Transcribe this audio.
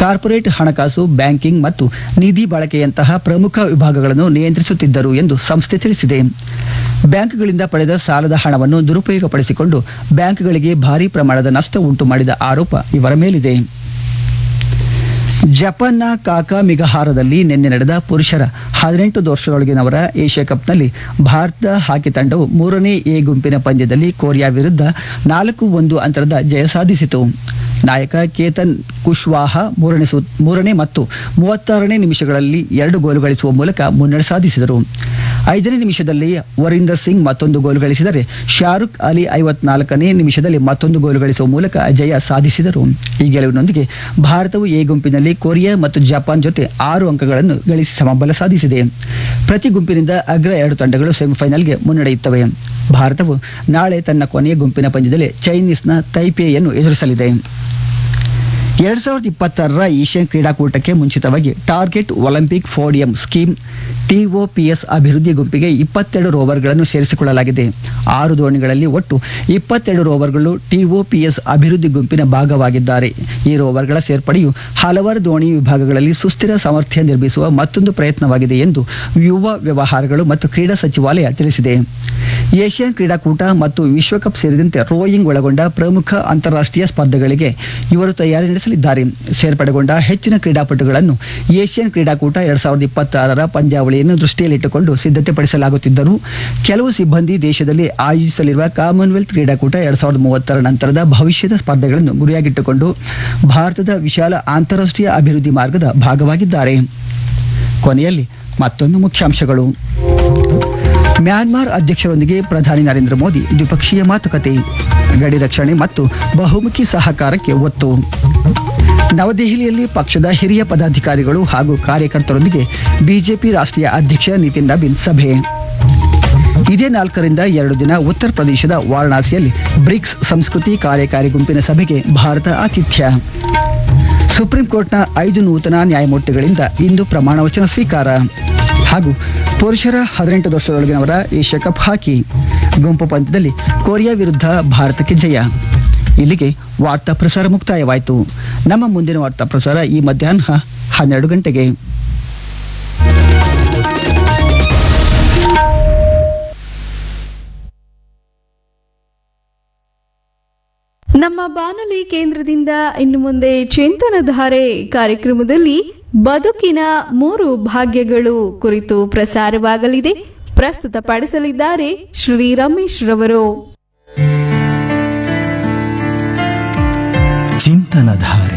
corporate ಹಣಕಾಸು banking ಮತ್ತು ನಿಧಿ ಬಳಕೆಯಂತಹ ಪ್ರಮುಖ ವಿಭಾಗಗಳನ್ನು ನಿಯಂತ್ರಿಸುತ್ತಿದ್ದರು ಎಂದು ಸಂಸ್ಥೆ ತಿಳಿಸಿದೆ ಬ್ಯಾಂಕ್ಗಳಿಂದ ಪಡೆದ ಸಾಲದ ಹಣವನ್ನು ದುರುಪಯೋಗಪಡಿಸಿಕೊಂಡು ಬ್ಯಾಂಕ್ಗಳಿಗೆ ಭಾರೀ ಪ್ರಮಾಣದ ನಷ್ಟ ಉಂಟು ಮಾಡಿದ ಆರೋಪ ಇವರ ಮೇಲಿದೆ ಜಪಾನ್ನ ಕಾಕಾ ಮಿಗಹಾರದಲ್ಲಿ ನಿನ್ನೆ ನಡೆದ ಪುರುಷರ ಹದಿನೆಂಟು ವರ್ಷದೊಳಗಿನವರ ಏಷ್ಯಾ ಕಪ್ನಲ್ಲಿ ಭಾರತ ಹಾಕಿ ತಂಡವು ಮೂರನೇ ಎ ಗುಂಪಿನ ಪಂದ್ಯದಲ್ಲಿ ಕೊರಿಯಾ ವಿರುದ್ಧ ನಾಲ್ಕು ಒಂದು ಅಂತರದ ಜಯ ಸಾಧಿಸಿತು ನಾಯಕ ಕೇತನ್ ಕುಶ್ವಾಹ ಮೂರನೇ ಸು ಮೂರನೇ ಮತ್ತು ಮೂವತ್ತಾರನೇ ನಿಮಿಷಗಳಲ್ಲಿ ಎರಡು ಗೋಲು ಗಳಿಸುವ ಮೂಲಕ ಮುನ್ನಡೆ ಸಾಧಿಸಿದರು ಐದನೇ ನಿಮಿಷದಲ್ಲಿ ವರೀಂದರ್ ಸಿಂಗ್ ಮತ್ತೊಂದು ಗೋಲು ಗಳಿಸಿದರೆ ಶಾರುಖ್ ಅಲಿ ಐವತ್ನಾಲ್ಕನೇ ನಿಮಿಷದಲ್ಲಿ ಮತ್ತೊಂದು ಗೋಲು ಗಳಿಸುವ ಮೂಲಕ ಜಯ ಸಾಧಿಸಿದರು ಈ ಗೆಲುವಿನೊಂದಿಗೆ ಭಾರತವು ಎ ಗುಂಪಿನಲ್ಲಿ ಕೊರಿಯಾ ಮತ್ತು ಜಪಾನ್ ಜೊತೆ ಆರು ಅಂಕಗಳನ್ನು ಗಳಿಸಿ ಸಮಬಲ ಸಾಧಿಸಿದೆ ಪ್ರತಿ ಗುಂಪಿನಿಂದ ಅಗ್ರ ಎರಡು ತಂಡಗಳು ಸೆಮಿಫೈನಲ್ಗೆ ಮುನ್ನಡೆಯುತ್ತವೆ ಭಾರತವು ನಾಳೆ ತನ್ನ ಕೊನೆಯ ಗುಂಪಿನ ಪಂದ್ಯದಲ್ಲಿ ಚೈನೀಸ್ನ ತೈಪೇಯನ್ನು ಎದುರಿಸಲಿದೆ ಎರಡ್ ಸಾವಿರದ ಇಪ್ಪತ್ತಾರರ ಏಷ್ಯನ್ ಕ್ರೀಡಾಕೂಟಕ್ಕೆ ಮುಂಚಿತವಾಗಿ target Olympic podium scheme TOPS ಅಭಿವೃದ್ಧಿ ಗುಂಪಿಗೆ ಇಪ್ಪತ್ತೆರಡು ರೋವರ್ಗಳನ್ನು ಸೇರಿಸಿಕೊಳ್ಳಲಾಗಿದೆ ಆರು ದೋಣಿಗಳಲ್ಲಿ ಒಟ್ಟು ಇಪ್ಪತ್ತೆರಡು ರೋವರ್ಗಳು ಟಿಒಪಿಎಸ್ ಅಭಿವೃದ್ಧಿ ಗುಂಪಿನ ಭಾಗವಾಗಿದ್ದಾರೆ ಈ ರೋವರ್ಗಳ ಸೇರ್ಪಡೆಯು ಹಲವಾರು ದೋಣಿ ವಿಭಾಗಗಳಲ್ಲಿ ಸುಸ್ಥಿರ ಸಾಮರ್ಥ್ಯ ನಿರ್ಮಿಸುವ ಮತ್ತೊಂದು ಪ್ರಯತ್ನವಾಗಿದೆ ಎಂದು ಯುವ ವ್ಯವಹಾರಗಳು ಮತ್ತು ಕ್ರೀಡಾ ಸಚಿವಾಲಯ ತಿಳಿಸಿದೆ ಏಷ್ಯನ್ ಕ್ರೀಡಾಕೂಟ ಮತ್ತು ವಿಶ್ವಕಪ್ ಸೇರಿದಂತೆ ರೋಯಿಂಗ್ ಒಳಗೊಂಡ ಪ್ರಮುಖ ಅಂತಾರಾಷ್ಟ್ರೀಯ ಸ್ಪರ್ಧೆಗಳಿಗೆ ಇವರು ತಯಾರಿ ನಡೆಸಲಿದ್ದಾರೆ ಸೇರ್ಪಡೆಗೊಂಡ ಹೆಚ್ಚಿನ ಕ್ರೀಡಾಪಟುಗಳನ್ನು ಏಷ್ಯನ್ ಕ್ರೀಡಾಕೂಟ ಎರಡ್ ಸಾವಿರದ ಇಪ್ಪತ್ತಾರರ ಪಂದ್ಯಾವಳಿಯನ್ನು ದೃಷ್ಟಿಯಲ್ಲಿಟ್ಟುಕೊಂಡು ಸಿದ್ಧತೆಪಡಿಸಲಾಗುತ್ತಿದ್ದರೂ ಕೆಲವು ಸಿಬ್ಬಂದಿ ದೇಶದಲ್ಲಿ ಆಯೋಜಿಸಲಿರುವ ಕಾಮನ್ವೆಲ್ತ್ ಕ್ರೀಡಾಕೂಟ ಎರಡ್ ಸಾವಿರದ ಮೂವತ್ತರ ನಂತರದ ಭವಿಷ್ಯದ ಸ್ಪರ್ಧೆಗಳನ್ನು ಗುರಿಯಾಗಿಟ್ಟುಕೊಂಡು ಭಾರತದ ವಿಶಾಲ ಅಂತಾರಾಷ್ಟ್ರೀಯ ಅಭಿವೃದ್ಧಿ ಮಾರ್ಗದ ಭಾಗವಾಗಿದ್ದಾರೆ ಕೊನೆಯಲ್ಲಿ ಮತ್ತೊಂದು ಮುಖ್ಯಾಂಶಗಳು ಮ್ಯಾನ್ಮಾರ್ ಅಧ್ಯಕ್ಷರೊಂದಿಗೆ ಪ್ರಧಾನಿ ನರೇಂದ್ರ ಮೋದಿ ದ್ವಿಪಕ್ಷೀಯ ಮಾತುಕತೆ ಗಡಿ ರಕ್ಷಣೆ ಮತ್ತು ಬಹುಮುಖಿ ಸಹಕಾರಕ್ಕೆ ಒತ್ತು ನವದೆಹಲಿಯಲ್ಲಿ ಪಕ್ಷದ ಹಿರಿಯ ಪದಾಧಿಕಾರಿಗಳು ಹಾಗೂ ಕಾರ್ಯಕರ್ತರೊಂದಿಗೆ ಬಿಜೆಪಿ ರಾಷ್ಟ್ರೀಯ ಅಧ್ಯಕ್ಷ ನಿತಿನ್ ನಬೀನ್ ಸಭೆ ಇದೇ ನಾಲ್ಕರಿಂದ ಎರಡು ದಿನ ಉತ್ತರ ಪ್ರದೇಶದ ವಾರಣಾಸಿಯಲ್ಲಿ ಬ್ರಿಕ್ಸ್ ಸಂಸ್ಕೃತಿ ಕಾರ್ಯಕಾರಿ ಗುಂಪಿನ ಸಭೆಗೆ ಭಾರತ ಆತಿಥ್ಯ ಸುಪ್ರೀಂ ಕೋರ್ಟ್ನ ಐದು ನೂತನ ನ್ಯಾಯಮೂರ್ತಿಗಳಿಂದ ಇಂದು ಪ್ರಮಾಣ ವಚನ ಸ್ವೀಕಾರ ಹಾಗೂ ಪುರುಷರ ಹದಿನೆಂಟು ವರ್ಷದೊಳಗಿನವರ ಏಷ್ಯಾ ಕಪ್ ಹಾಕಿ ಗುಂಪು ಪಂದ್ಯದಲ್ಲಿ ಕೊರಿಯಾ ವಿರುದ್ಧ ಭಾರತಕ್ಕೆ ಜಯ ಇಲ್ಲಿಗೆ ವಾರ್ತಾ ಪ್ರಸಾರ ಮುಕ್ತಾಯವಾಯಿತು ನಮ್ಮ ಮುಂದಿನ ವಾರ್ತಾ ಪ್ರಸಾರ ಈ ಮಧ್ಯಾಹ್ನ ಹನ್ನೆರಡು ಗಂಟೆಗೆ ನಮ್ಮ ಬಾನುಲಿ ಕೇಂದ್ರದಿಂದ ಇನ್ನು ಮುಂದೆ ಚಿಂತನಧಾರೆ ಕಾರ್ಯಕ್ರಮದಲ್ಲಿ ಬದುಕಿನ ಮೂರು ಭಾಗ್ಯಗಳು ಕುರಿತು ಪ್ರಸಾರವಾಗಲಿದೆ ಪ್ರಸ್ತುತಪಡಿಸಲಿದ್ದಾರೆ ಶ್ರೀ ರಮೇಶ್ ರವರು ಚಿಂತನಧಾರೆ